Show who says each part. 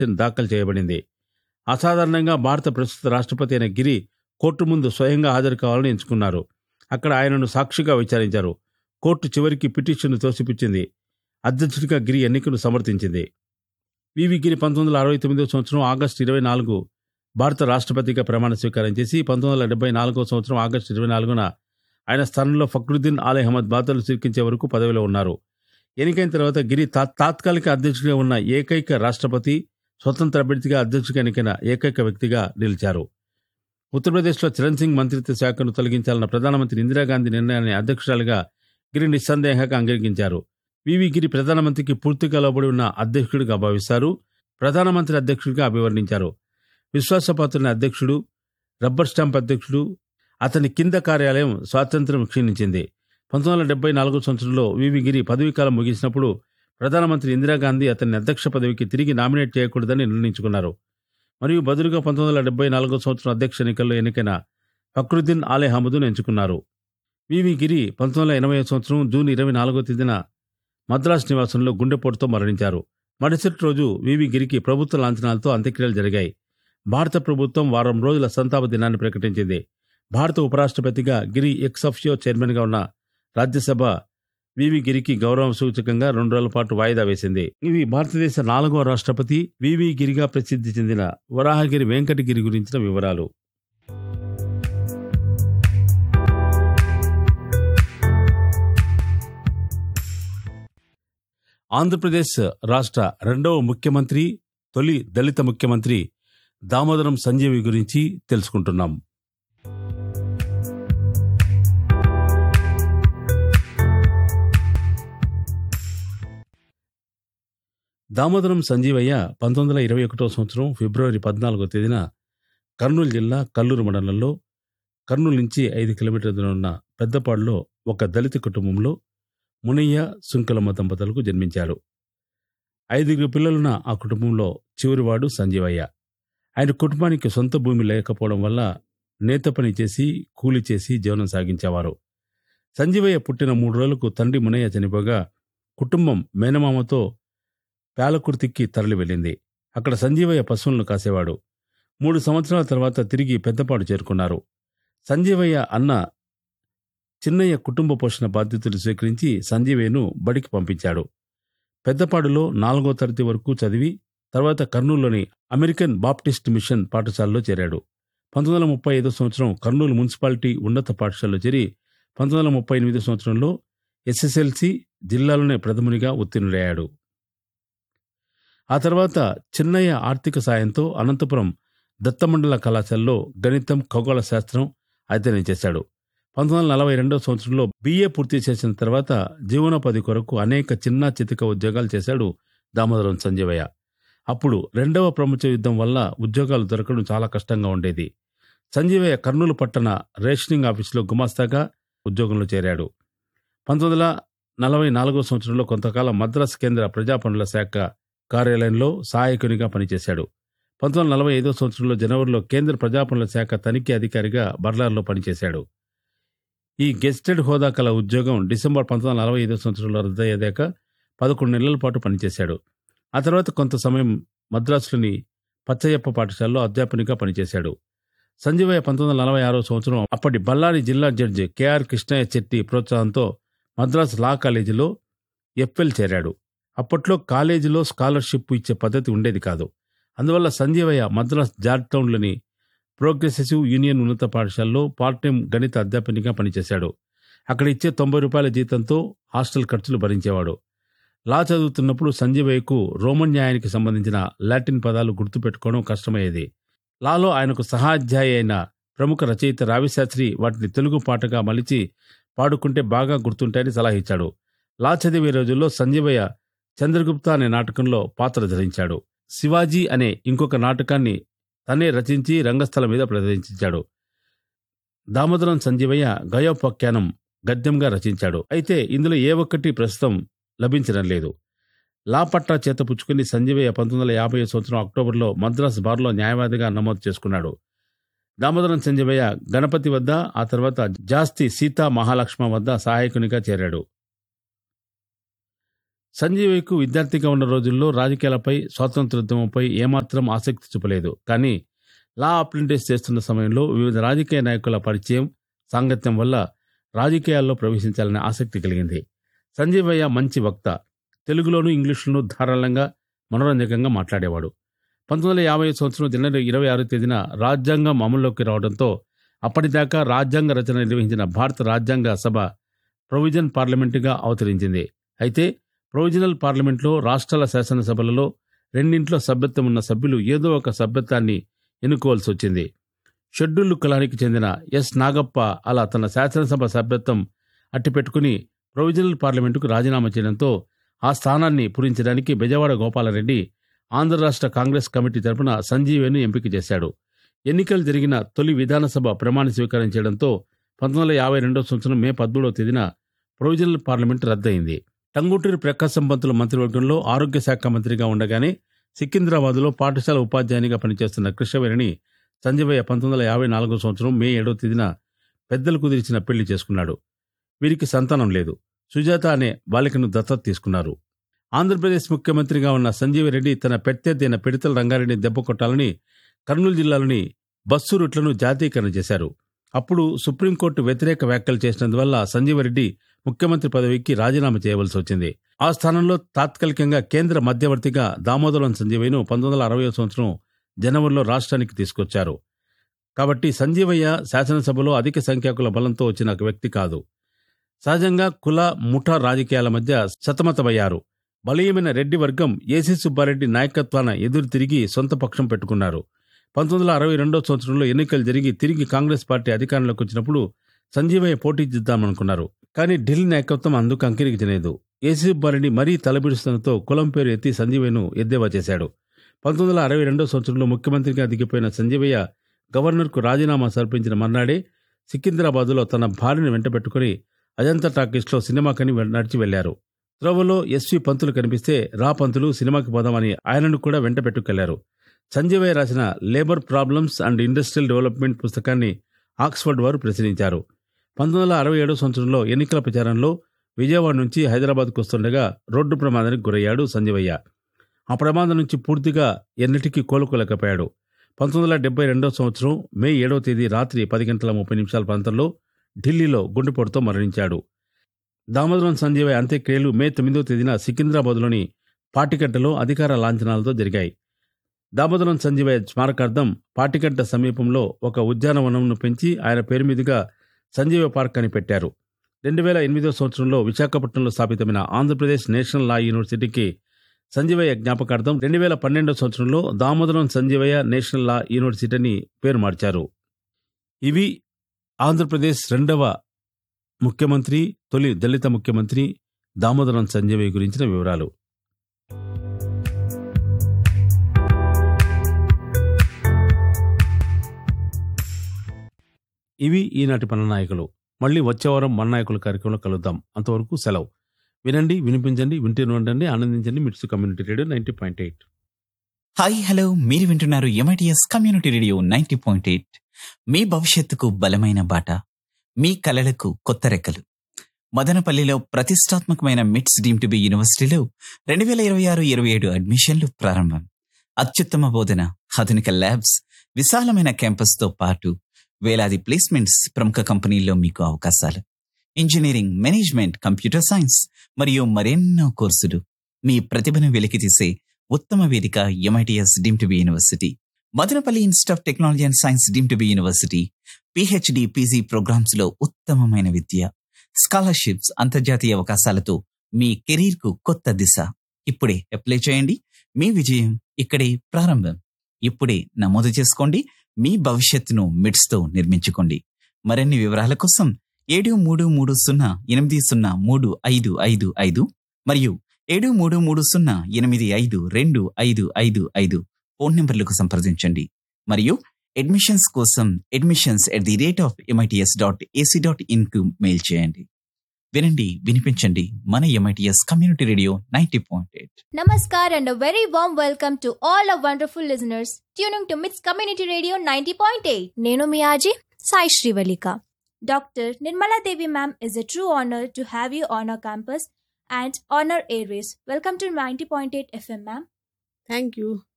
Speaker 1: దాఖలు చేయబడింది అసాధారణంగా భారత ప్రస్తుత రాష్ట్రపతి అయిన గిరి కోర్టు ముందు స్వయంగా హాజరు కావాలని ఎంచుకున్నారు అక్కడ ఆయనను సాక్షిగా విచారించారు కోర్టు చివరికి పిటిషన్ను తోసిపుచ్చింది అధ్యక్షుడిగా గిరి ఎన్నికను సమర్థించింది వివి గిరి పంతొమ్మిది వందల అరవై తొమ్మిదో సంవత్సరం ఆగస్టు ఇరవై నాలుగు భారత రాష్ట్రపతిగా ప్రమాణ స్వీకారం చేసి పంతొమ్మిది వందల డెబ్బై నాలుగో సంవత్సరం ఆగస్టు ఇరవై నాలుగున ఆయన స్థానంలో ఫక్రుద్దీన్ ఆలే అహ్మద్ బాతలు స్వీకరించే వరకు పదవిలో ఉన్నారు ఎన్నికైన తర్వాత గిరి తా- తాత్కాలిక అధ్యక్షుడిగా ఉన్న ఏకైక రాష్ట్రపతి స్వతంత్ర అభ్యర్థిగా అధ్యక్షుడిగా ఎన్నికైన ఏకైక వ్యక్తిగా నిలిచారు ఉత్తరప్రదేశ్లో చరణ్ సింగ్ మంత్రిత్వ శాఖను తొలగించాలన్న ప్రధానమంత్రి ఇందిరాగాంధీ నిర్ణయాన్ని అధ్యక్షురాలుగా గిరి నిస్సందేహంగా అంగీకరించారు వివి గిరి ప్రధానమంత్రికి పూర్తిగా లోబడి ఉన్న అధ్యక్షుడిగా భావిస్తారు ప్రధానమంత్రి అధ్యక్షుడిగా అభివర్ణించారు విశ్వాసపాత్రుని అధ్యక్షుడు రబ్బర్ స్టాంప్ అధ్యక్షుడు అతని కింద కార్యాలయం స్వాతంత్ర్యం క్షీణించింది పంతొమ్మిది వందల డెబ్బై నాలుగో సంవత్సరంలో వివి గిరి పదవీకాలం ముగిసినప్పుడు ప్రధానమంత్రి ఇందిరాగాంధీ అతన్ని అధ్యక్ష పదవికి తిరిగి నామినేట్ చేయకూడదని నిర్ణయించుకున్నారు మరియు బదులుగా పంతొమ్మిది వందల డెబ్బై నాలుగో సంవత్సరం అధ్యక్ష ఎన్నికల్లో ఎన్నికైన ఫక్రుద్దీన్ ఆలే హమదును ఎంచుకున్నారు వివి గిరి పంతొమ్మిది వందల ఎనభై సంవత్సరం జూన్ ఇరవై నాలుగో తేదీన మద్రాస్ నివాసంలో గుండెపోటుతో మరణించారు మరుసటి రోజు వివి గిరికి ప్రభుత్వ లాంఛనాలతో అంత్యక్రియలు జరిగాయి భారత ప్రభుత్వం వారం రోజుల సంతాప దినాన్ని ప్రకటించింది భారత ఉపరాష్ట్రపతిగా గిరి ఎక్స్ అఫిషియో చైర్మన్గా ఉన్న రాజ్యసభ వివి గిరికి గౌరవ సూచకంగా రెండు రోజుల పాటు వాయిదా వేసింది ఇవి భారతదేశ నాలుగో రాష్ట్రపతి వివి గిరిగా ప్రసిద్ధి చెందిన వరాహగిరి వెంకటగిరి గురించిన వివరాలు ఆంధ్రప్రదేశ్ రాష్ట్ర రెండవ ముఖ్యమంత్రి తొలి దళిత ముఖ్యమంత్రి దామోదరం సంజీవి గురించి తెలుసుకుంటున్నాం దామోదరం సంజీవయ్య పంతొమ్మిది వందల ఇరవై ఒకటో సంవత్సరం ఫిబ్రవరి పద్నాలుగో తేదీన కర్నూలు జిల్లా కల్లూరు మండలంలో కర్నూలు నుంచి ఐదు కిలోమీటర్ల దూరం ఉన్న పెద్దపాడులో ఒక దళిత కుటుంబంలో మునయ్య సుంకలమ్మ దంపతులకు జన్మించాడు ఐదుగురు పిల్లలున్న ఆ కుటుంబంలో చివరివాడు సంజీవయ్య ఆయన కుటుంబానికి సొంత భూమి లేకపోవడం వల్ల నేత పని చేసి కూలి చేసి జీవనం సాగించేవారు సంజీవయ్య పుట్టిన మూడు రోజులకు తండ్రి మునయ్య చనిపోగా కుటుంబం మేనమామతో పేలకుర్తికి తరలి వెళ్ళింది అక్కడ సంజీవయ్య పశువులను కాసేవాడు మూడు సంవత్సరాల తర్వాత తిరిగి పెద్దపాడు చేరుకున్నారు సంజీవయ్య అన్న చిన్నయ్య కుటుంబ పోషణ బాధ్యతలు స్వీకరించి సంజీవయ్యను బడికి పంపించాడు పెద్దపాడులో నాలుగో తరగతి వరకు చదివి తర్వాత కర్నూలులోని అమెరికన్ బాప్టిస్ట్ మిషన్ పాఠశాలలో చేరాడు పంతొమ్మిది వందల ముప్పై ఐదో సంవత్సరం కర్నూలు మున్సిపాలిటీ ఉన్నత పాఠశాలలో చేరి పంతొమ్మిది వందల ముప్పై ఎనిమిదో సంవత్సరంలో ఎస్ఎస్ఎల్సి జిల్లాలోనే ప్రథమునిగా ఉత్తీర్ణుడయ్యాడు ఆ తర్వాత చిన్నయ్య ఆర్థిక సాయంతో అనంతపురం దత్తమండల కళాశాలలో గణితం ఖగోళ శాస్త్రం అధ్యయనం చేశాడు పంతొమ్మిది వందల నలభై రెండవ సంవత్సరంలో బిఏ పూర్తి చేసిన తర్వాత జీవనోపాధి కొరకు అనేక చిన్న చితక ఉద్యోగాలు చేశాడు దామోదరం సంజీవయ్య అప్పుడు రెండవ ప్రపంచ యుద్ధం వల్ల ఉద్యోగాలు దొరకడం చాలా కష్టంగా ఉండేది సంజీవయ్య కర్నూలు పట్టణ రేషనింగ్ ఆఫీసులో గుమాస్తాగా ఉద్యోగంలో చేరాడు పంతొమ్మిది వందల నలభై నాలుగో సంవత్సరంలో కొంతకాలం మద్రాసు కేంద్ర ప్రజా పనుల శాఖ కార్యాలయంలో సహాయకునిగా పనిచేశాడు పంతొమ్మిది వందల నలభై ఐదో సంవత్సరంలో జనవరిలో కేంద్ర ప్రజా పనుల శాఖ తనిఖీ అధికారిగా బర్లార్లో పనిచేశాడు ఈ గెస్టెడ్ హోదా కల ఉద్యోగం డిసెంబర్ పంతొమ్మిది వందల నలభై ఐదో సంవత్సరంలో రద్దయ్యేదాకా పదకొండు నెలల పాటు పనిచేశాడు ఆ తర్వాత కొంత సమయం మద్రాసులోని పచ్చయ్యప్ప పాఠశాలలో అధ్యాపనిగా పనిచేశాడు సంజీవయ్య పంతొమ్మిది వందల నలభై ఆరో సంవత్సరం అప్పటి బళ్ళారి జిల్లా జడ్జి కెఆర్ కృష్ణయ్య చెట్టి ప్రోత్సాహంతో మద్రాసు లా కాలేజీలో ఎఫ్ఎల్ చేరాడు అప్పట్లో కాలేజీలో స్కాలర్షిప్ ఇచ్చే పద్ధతి ఉండేది కాదు అందువల్ల సంజీవయ్య మద్రాస్ జార్జ్ టౌన్లోని ప్రోగ్రెసివ్ యూనియన్ ఉన్నత పాఠశాలలో పార్ట్ టైం గణిత అధ్యాపనిగా పనిచేశాడు అక్కడ ఇచ్చే తొంభై రూపాయల జీతంతో హాస్టల్ ఖర్చులు భరించేవాడు లా చదువుతున్నప్పుడు సంజీవయ్యకు రోమన్ న్యాయానికి సంబంధించిన లాటిన్ పదాలు గుర్తుపెట్టుకోవడం కష్టమయ్యేది లాలో ఆయనకు సహాధ్యాయి అయిన ప్రముఖ రచయిత రావిశాస్త్రి వాటిని తెలుగు పాటగా మలిచి పాడుకుంటే బాగా గుర్తుంటాయని సలహా ఇచ్చాడు లా చదివే రోజుల్లో సంజీవయ్య చంద్రగుప్త అనే నాటకంలో పాత్ర ధరించాడు శివాజీ అనే ఇంకొక నాటకాన్ని తనే రచించి రంగస్థలం మీద ప్రదర్శించాడు దామోదరం సంజీవయ్య గయోపాఖ్యానం గద్యంగా రచించాడు అయితే ఇందులో ఏ ఒక్కటి ప్రస్తుతం లభించడం లేదు లా పట్టా చేత పుచ్చుకుని సంజీవయ్య పంతొమ్మిది వందల యాభై సంవత్సరం అక్టోబర్లో మద్రాస్ బార్లో న్యాయవాదిగా నమోదు చేసుకున్నాడు దామోదరం సంజీవయ్య గణపతి వద్ద ఆ తర్వాత జాస్తి సీతా మహాలక్ష్మ వద్ద సహాయకునిగా చేరాడు సంజీవయ్యకు విద్యార్థిగా ఉన్న రోజుల్లో రాజకీయాలపై స్వాతంత్రోద్యమంపై ఏమాత్రం ఆసక్తి చూపలేదు కానీ లా అప్రెంటిస్ చేస్తున్న సమయంలో వివిధ రాజకీయ నాయకుల పరిచయం సాంగత్యం వల్ల రాజకీయాల్లో ప్రవేశించాలనే ఆసక్తి కలిగింది సంజీవయ్య మంచి వక్త తెలుగులోను ఇంగ్లీషులోను ధారాళంగా మనోరంజకంగా మాట్లాడేవాడు పంతొమ్మిది వందల యాభై సంవత్సరం జనవరి ఇరవై ఆరో తేదీన రాజ్యాంగం అమల్లోకి రావడంతో అప్పటిదాకా రాజ్యాంగ రచన నిర్వహించిన భారత రాజ్యాంగ సభ ప్రొవిజన్ పార్లమెంటుగా అవతరించింది అయితే ప్రొవిజనల్ పార్లమెంట్లో రాష్ట్రాల శాసనసభలలో రెండింట్లో సభ్యత్వం ఉన్న సభ్యులు ఏదో ఒక సభ్యత్వాన్ని ఎన్నుకోవాల్సి వచ్చింది షెడ్యూల్డ్ కులానికి చెందిన ఎస్ నాగప్ప అలా తన శాసనసభ సభ్యత్వం అట్టిపెట్టుకుని ప్రొవిజనల్ పార్లమెంటుకు రాజీనామా చేయడంతో ఆ స్థానాన్ని పూరించడానికి బెజవాడ గోపాలరెడ్డి ఆంధ్ర రాష్ట్ర కాంగ్రెస్ కమిటీ తరపున సంజీవయ్యను ఎంపిక చేశాడు ఎన్నికలు జరిగిన తొలి విధానసభ ప్రమాణ స్వీకారం చేయడంతో పంతొమ్మిది వందల యాభై రెండో సంవత్సరం మే పదమూడవ తేదీన ప్రొవిజనల్ పార్లమెంటు రద్దయింది టంగుటూరి ప్రకాశం పంతుల మంత్రివర్గంలో ఆరోగ్య శాఖ మంత్రిగా ఉండగానే సికింద్రాబాద్లో పాఠశాల ఉపాధ్యాయునిగా పనిచేస్తున్న కృష్ణవేణిని సంజీవయ్య పంతొమ్మిది వందల యాభై నాలుగో సంవత్సరం మే ఏడో తేదీన పెద్దలు కుదిరిచిన పెళ్లి చేసుకున్నాడు వీరికి సంతానం లేదు సుజాత అనే బాలికను దత్తత తీసుకున్నారు ఆంధ్రప్రదేశ్ ముఖ్యమంత్రిగా ఉన్న సంజీవరెడ్డి తన ప్రత్యర్థి పిడతల రంగారెడ్డిని దెబ్బ కొట్టాలని కర్నూలు జిల్లాలోని బస్సు రూట్లను జాతీయకరణ చేశారు అప్పుడు సుప్రీంకోర్టు వ్యతిరేక వ్యాఖ్యలు చేసినందువల్ల సంజీవరెడ్డి ముఖ్యమంత్రి పదవికి రాజీనామా చేయవలసి వచ్చింది ఆ స్థానంలో తాత్కాలికంగా కేంద్ర మధ్యవర్తిగా దామోదరం సంజీవయ్యను పంతొమ్మిది వందల అరవై సంవత్సరం జనవరిలో రాష్ట్రానికి తీసుకొచ్చారు కాబట్టి సంజీవయ్య శాసనసభలో అధిక సంఖ్యాకుల బలంతో వచ్చిన వ్యక్తి కాదు సహజంగా కుల ముఠా రాజకీయాల మధ్య సతమతమయ్యారు బలీయమైన రెడ్డి వర్గం ఏసీ సుబ్బారెడ్డి నాయకత్వాన ఎదురు తిరిగి సొంత పక్షం పెట్టుకున్నారు పంతొమ్మిది వందల అరవై రెండో సంవత్సరంలో ఎన్నికలు జరిగి తిరిగి కాంగ్రెస్ పార్టీ అధికారంలోకి వచ్చినప్పుడు సంజీవయ్య పోటీ చేద్దామనుకున్నారు కానీ ఢిల్లీ నాయకత్వం అందుకు అంకిరించలేదు ఏసీ సుబ్బారెడ్డి మరీ తలబిడుస్తున్నతో కులం పేరు ఎత్తి సంజీవయ్యను ఎద్దేవా చేశాడు పంతొమ్మిది వందల అరవై రెండో సంవత్సరంలో ముఖ్యమంత్రిగా దిగిపోయిన సంజీవయ్య గవర్నర్కు రాజీనామా సమర్పించిన మర్నాడే సికింద్రాబాదులో తన భార్యను వెంటబెట్టుకుని అజంతా టాకీస్లో సినిమాకని వె- నడిచి వెళ్లారు త్రోవలో ఎస్వి పంతులు కనిపిస్తే రా పంతులు సినిమాకి పోదామని ఆయనను కూడా వెంట పెట్టుకెళ్లారు సంజీవయ్య రాసిన labour problems and industrial development పుస్తకాన్ని ఆక్స్ఫర్డ్ వారు ప్రచురించారు పంతొమ్మిది వందల అరవై ఏడో సంవత్సరంలో ఎన్నికల ప్రచారంలో విజయవాడ నుంచి హైదరాబాద్కు వస్తుండగా రోడ్డు ప్రమాదానికి గురయ్యాడు సంజీవయ్య ఆ ప్రమాదం నుంచి పూర్తిగా ఎన్నిటికీ కోలుకోలేకపోయాడు పంతొమ్మిది వందల డెబ్బై రెండో సంవత్సరం మే ఏడవ తేదీ రాత్రి పది గంటల ముప్పై నిమిషాల ప్రాంతంలో ఢిల్లీలో గుండెపోటుతో మరణించాడు దామోదరం సంజీవయ్య అంత్యక్రియలు మే తొమ్మిదో తేదీన సికింద్రాబాద్లోని పాటికట్టలో అధికార లాంఛనాలతో జరిగాయి దామోదరం సంజీవయ్య స్మారకార్థం పాటికట్ట సమీపంలో ఒక ఉద్యానవనంను పెంచి ఆయన పేరు మీదుగా సంజీవ పార్క్ అని పెట్టారు రెండు వేల ఎనిమిదో సంవత్సరంలో విశాఖపట్నంలో స్థాపితమైన ఆంధ్రప్రదేశ్ నేషనల్ లా యూనివర్సిటీకి సంజీవయ్య జ్ఞాపకార్థం రెండు వేల పన్నెండో సంవత్సరంలో దామోదరం సంజీవయ్య నేషనల్ లా యూనివర్సిటీని పేరు మార్చారు ఇవి ఆంధ్రప్రదేశ్ రెండవ ముఖ్యమంత్రి తొలి దళిత ముఖ్యమంత్రి దామోదరం సంజీవయ్య గురించిన వివరాలు ఇవి ఈనాటి మన నాయకులు మళ్ళీ వచ్చే వారం మన నాయకుల కార్యక్రమంలో కలుద్దాం అంతవరకు సెలవు వినండి వినిపించండి వింటూనే ఉండండి ఆనందించండి MITS community radio ninety point eight
Speaker 2: hi hello మీరు వింటున్నారు MITS community radio ninety point eight మీ భవిష్యత్తుకు బలమైన బాట మీ కలలకు కొత్త రెక్కలు మదనపల్లిలో ప్రతిష్టాత్మకమైన మిట్స్ డీమ్ టు బి యూనివర్సిటీలో రెండు వేల ఇరవై ఆరు ఇరవై ఏడు అడ్మిషన్లు ప్రారంభం అత్యుత్తమ బోధన ఆధునిక ల్యాబ్స్ విశాలమైన క్యాంపస్తో పాటు వేలాది ప్లేస్మెంట్స్ ప్రముఖ కంపెనీల్లో మీకు అవకాశాలు ఇంజనీరింగ్ మేనేజ్మెంట్ కంప్యూటర్ సైన్స్ మరియు మరెన్నో కోర్సులు మీ ప్రతిభను వెలికితీసే ఉత్తమ వేదిక MITS deem to be university Madanapalle institute of technology and science deem to be university PhD PG programmes లో ఉత్తమమైన విద్య స్కాలర్షిప్స్ అంతర్జాతీయ అవకాశాలతో మీ కెరీర్ కు కొత్త దిశ ఇప్పుడే అప్లై చేయండి మీ విజయం ఇక్కడే ప్రారంభం ఇప్పుడే నమోదు చేసుకోండి మీ భవిష్యత్తును మిడ్స్ తో నిర్మించుకోండి మరిన్ని వివరాల కోసం ఏడు మూడు మూడు సున్నా ఎనిమిది సున్నా మూడు ఐదు ఐదు ఐదు మరియు ఏడు మూడు మూడు సున్నా ఎనిమిది ఐదు రెండు ఐదు ఐదు ఐదు ఫోన్ నంబర్లకు సంప్రదించండి మరియు అడ్మిషన్స్ కోసం admissions at the rate of MITS dot A C dot in కు మెయిల్ చేయండి వినండి వినిపించండి మన MITS community radio ninety point eight
Speaker 3: Namaskar and a very warm welcome to all our wonderful listeners tuning to MITS Community Radio 90.8. నేను మీ Aaji Sai Srivalika. Dr. Nirmala Devi ma'am is a true honor to have you on our campus and Honor Airways. Welcome to 90.8 FM, ma'am.
Speaker 4: Thank you.